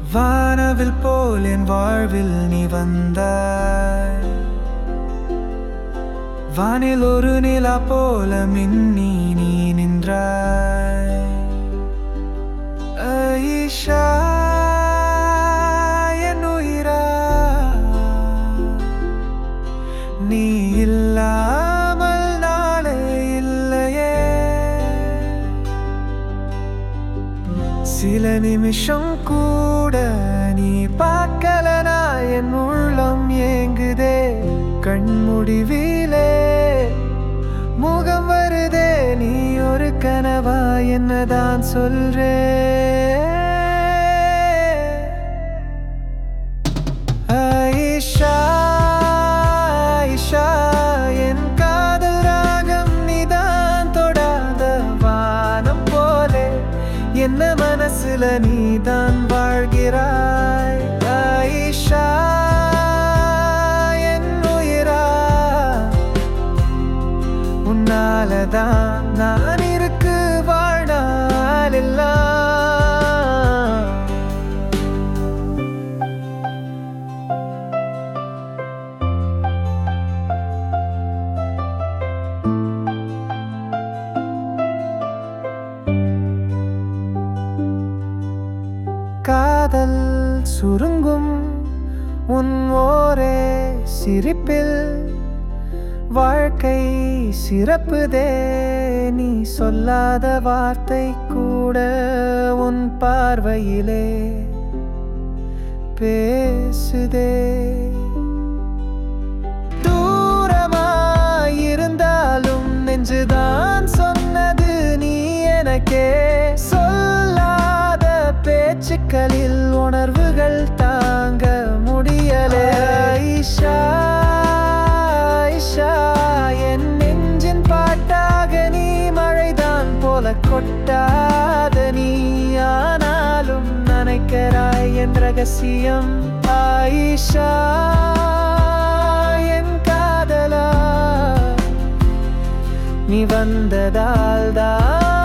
வானவில் போல் என் வாழ்வில் நீ வந்தாய் வானில் ஒரு நிலா போல மின்னி நீ நின்றாய் ஐஷா என் உயிரா நீ இல்லாமல் நாளே இல்லையே சில நிமிஷம் கூட நீ பார்க்கலனா என் உள்ளம் ஏங்குதே கண்முடிவிலே முகம் வருதே நீ ஒரு கனவா என்னதான் சொல்றே ஐஷா ஐஷா என் காதல் ராகம் நீதான் தொடாத வானம் போலே என்ன மனசுல நீதான் வாழ்கிறாய் ஐஷா என் உயிரா உன்னாலதான் நான் இருக்கு வாழ்நாள் எல்லாம் காதல் சுருங்கும் உன் ஓரே சிரிப்பில் வாழ்க்கை சிறப்புதே நீ சொல்லாத வார்த்தை கூட உன் பார்வையிலே பேசுதே தூரமாயிருந்தாலும் நெஞ்சுதான் சொன்னது நீ எனக்கே சொல்லாத பேச்சுக்களில் உணர்வுகள் தாங்க முடியலே ஐஷா ஐஷா என் நெஞ்சின் பாட்டாக நீ மழைதான் போல கொட்டாத நீ ஆனாலும் நினைக்கிறாய் என் ரகசியம் ஆயிஷா என் காதலா நீ வந்ததால் தான்